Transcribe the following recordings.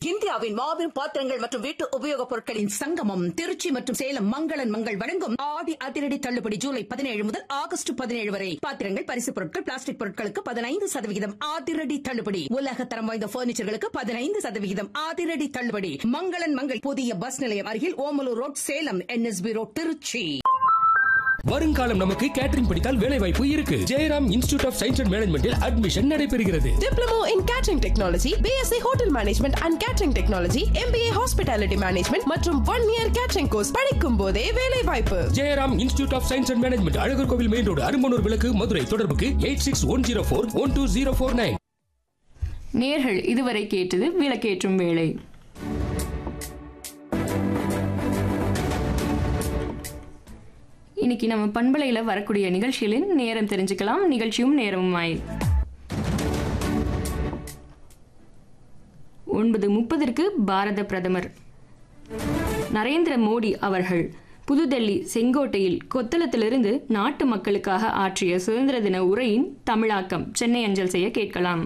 இந்தியாவின் மாபெரும் பாத்திரங்கள் மற்றும் வீட்டு உபயோகப் பொருட்களின் சங்கமம் திருச்சி மற்றும் சேலம் மங்களன் மங்கள் வழங்கும் ஆடி அதிரடி தள்ளுபடி ஜூலை பதினேழு முதல் ஆகஸ்ட் பதினேழு வரை பாத்திரங்கள் பரிசுப் பொருட்கள் பிளாஸ்டிக் பொருட்களுக்கு பதினைந்து சதவிகிதம் அதிரடி தள்ளுபடி உலக தரம் வாய்ந்த பர்னிச்சர்களுக்கு பதினைந்து சதவிகிதம் அதிரடி தள்ளுபடி மங்களன் மங்கள் புதிய பஸ் நிலையம் அருகில் Omalur road Salem NSP road Trichy வருங்காலம் நமக்கு கேட்டரிங் படித்தால் வேலை வாய்ப்பு இருக்கு Jayaram institute of science and மேனேஜ்மெண்டில் அட்மிஷன் நடைபெறுகிறது Diploma in Catering Technology, BSc Hotel Management and Catering Technology, MBA Hospitality Management மற்றும் ஒன் இயர் கேட்டரிங் கோர்ஸ் படிக்கும் போதே வேலை வாய்ப்பு Jayaram institute of science and management Alagar Kovil main road Arumbanur விளக்கு மதுரை தொடர்புக்கு eight six one zero four one two zero four nine நேர்கள் இதுவரை கேட்டது விளக்கேற்றும் வேலை இன்னைக்கு நம்ம பண்பலையில வரக்கூடிய நிகழ்ச்சிகளின் நேரம் தெரிஞ்சுக்கலாம் நிகழ்ச்சியும் நேரமுமாய் ஒன்பது முப்பதற்கு பாரத பிரதமர் நரேந்திர மோடி அவர்கள் புதுடெல்லி செங்கோட்டையில் கொத்தளத்திலிருந்து நாட்டு மக்களுக்காக ஆற்றிய சுதந்திர தின உரையின் தமிழாக்கம் சென்னை அஞ்சல் செய்ய கேட்கலாம்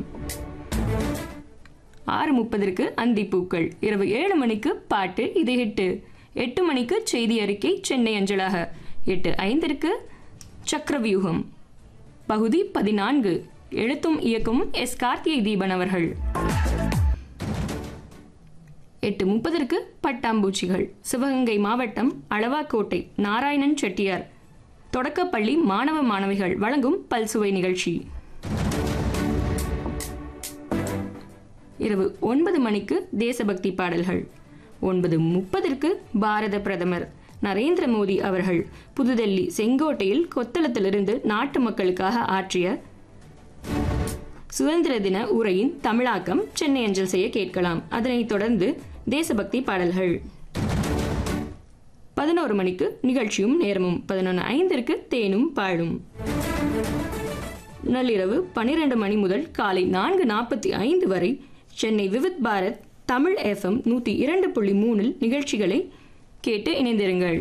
ஆறு முப்பதற்கு அந்திப்பூக்கள் இரவு ஏழு மணிக்கு பாட்டு இது ஹிட்டு எட்டு மணிக்கு செய்தி அறிக்கை சென்னை அஞ்சலாக எட்டு ஐந்திற்கு சக்கரவியூகம் பகுதி பதினான்கு எழுத்தும் இயக்கும் எஸ் கார்த்திகை தீபன் அவர்கள் எட்டு முப்பதற்கு பட்டாம்பூச்சிகள் சிவகங்கை மாவட்டம் அளவாக்கோட்டை நாராயணன் செட்டியார் தொடக்கப்பள்ளி மாணவ மாணவிகள் வழங்கும் பல்சுவை நிகழ்ச்சி இரவு ஒன்பது மணிக்கு தேசபக்தி பாடல்கள் ஒன்பது முப்பதற்கு பாரத பிரதமர் நரேந்திர மோடி அவர்கள் புதுடெல்லி செங்கோட்டையில் கொத்தளத்திலிருந்து நாட்டு மக்களுக்காக ஆற்றிய சுதந்திர தின உரையின் தமிழாக்கம் சென்னை அஞ்சல் செய்ய கேட்கலாம் அதனைத் தொடர்ந்து தேசபக்தி பாடல்கள் பதினோரு மணிக்கு நிகழ்ச்சியும் நேரமும் பதினொன்று ஐந்திற்கு தேனும் பாழும் நள்ளிரவு பன்னிரண்டு மணி முதல் காலை நான்கு நாற்பத்தி ஐந்து வரை சென்னை விவித் பாரத் தமிழ் எஃப்எம் நூற்றி இரண்டு புள்ளி மூணில் நிகழ்ச்சிகளை கேட்டு இணைந்திருங்கள்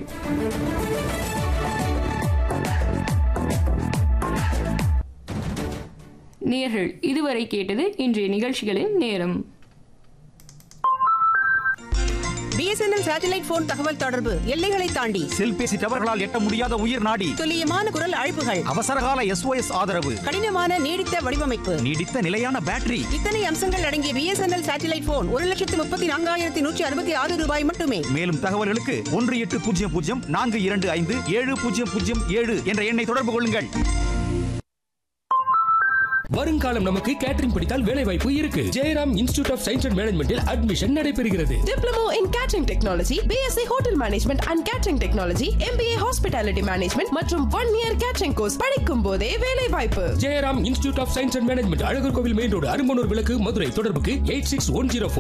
நேர்கள் இதுவரை கேட்டது இன்றைய நிகழ்ச்சிகளின் நேரம் பிஎஸ்என்எல் சேட்டலைட் போன் தகவல் தொடர்பு எல்லைகளை தாண்டி செல்பேசி டவர்களால் எட்ட முடியாத உயிர் நாடி துல்லியமான குரல் அழைப்புகள் அவசரகால எஸ்ஓஎஸ் ஆதரவு கடினமான நீடித்த வடிவமைப்பு நீடித்த நிலையான பேட்டரி இத்தனை அம்சங்கள் அடங்கிய பிஎஸ்என்எல் சேட்டலைட் போன் ஒரு லட்சத்து முப்பத்தி நான்காயிரத்தி நூற்றி அறுபத்தி ஆறு ரூபாய் மட்டுமே மேலும் தகவல்களுக்கு ஒன்று எட்டு பூஜ்ஜியம் பூஜ்ஜியம் நான்கு இரண்டு ஐந்து ஏழு பூஜ்ஜியம் பூஜ்ஜியம் ஏழு என்ற எண்ணை தொடர்பு கொள்ளுங்கள் வருங்காலம் நமக்கு கேட்டரிங் படித்தால் வேலை வாய்ப்பு இருக்கு Jayaram institute of science and மேனேஜ்மெண்டில் அட்மிஷன் நடைபெறுகிறது Diploma in Catering Technology, BSc Hotel Management and Catering Technology, MBA Hospitality Management மற்றும் ஒன் இயர் கேட்டரிங் கோர்ஸ் படிக்கும் போதே வேலை வாய்ப்பு Jayaram institute of science and management Alagar Kovil main road Arumbanur விளக்கு மதுரை தொடர்புக்கு எயிட் சிக்ஸ் ஒன் ஜீரோ